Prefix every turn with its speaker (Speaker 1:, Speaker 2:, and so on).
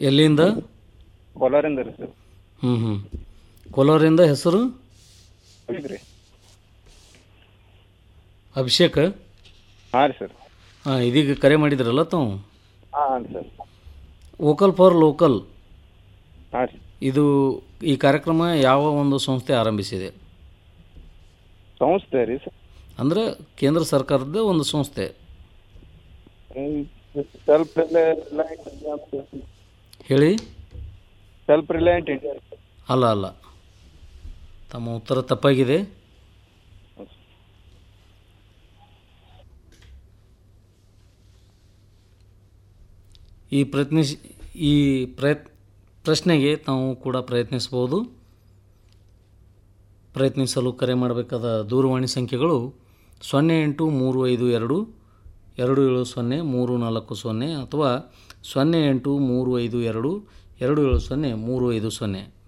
Speaker 1: ಎಲ್ಲಿಂದ
Speaker 2: ಕೋಲಾರಿಂದ ರೀ ಸರ್
Speaker 1: ಹ್ಞೂ ಹ್ಞೂ ಕೋಲಾರಿಂದ ಹೆಸರು
Speaker 2: ರೀ
Speaker 1: ಅಭಿಷೇಕ್
Speaker 2: ಹಾಂ ರೀ ಸರ್
Speaker 1: ಹಾಂ ಇದೀಗ ಕರೆ ಮಾಡಿದ್ರಲ್ಲ ತಾವು
Speaker 2: ಹಾಂ ಸರ್
Speaker 1: ವೋಕಲ್ ಫಾರ್ ಲೋಕಲ್
Speaker 2: ಹಾಂ ರೀ
Speaker 1: ಇದು ಈ ಕಾರ್ಯಕ್ರಮ ಯಾವ ಒಂದು ಸಂಸ್ಥೆ ಆರಂಭಿಸಿದೆ
Speaker 2: ಸಂಸ್ಥೆ ರೀ ಸರ್
Speaker 1: ಅಂದರೆ ಕೇಂದ್ರ ಸರ್ಕಾರದ ಒಂದು ಸಂಸ್ಥೆ
Speaker 2: ಸೆಲ್ಫ್ ರಿಲಯಂಟ್ ಇಂಡಿಯಾ
Speaker 1: ಹೇಳಿ
Speaker 2: ಸೆಲ್ಫ್ ರಿಲಯಂಟ್ ಇಂಡಿಯಾ
Speaker 1: ಅಲ್ಲ ಅಲ್ಲ ತಮ್ಮ ಉತ್ತರ ತಪ್ಪಾಗಿದೆ ಈ ಪ್ರಯತ್ನಿಸಿ ಈ ಪ್ರಯತ್ ಪ್ರಶ್ನೆಗೆ ತಾವು ಕೂಡ ಪ್ರಯತ್ನಿಸ್ಬೋದು ಪ್ರಯತ್ನಿಸಲು ಕರೆ ಮಾಡಬೇಕಾದ ದೂರವಾಣಿ ಸಂಖ್ಯೆಗಳು ಸೊನ್ನೆ ಎಂಟು ಮೂರು ಐದು ಎರಡು ಎರಡು ಏಳು ಸೊನ್ನೆ ಮೂರು ನಾಲ್ಕು ಸೊನ್ನೆ ಅಥವಾ ಸೊನ್ನೆ ಎಂಟು ಮೂರು ಐದು ಎರಡು ಎರಡು ಏಳು ಸೊನ್ನೆ ಮೂರು ಐದು ಸೊನ್ನೆ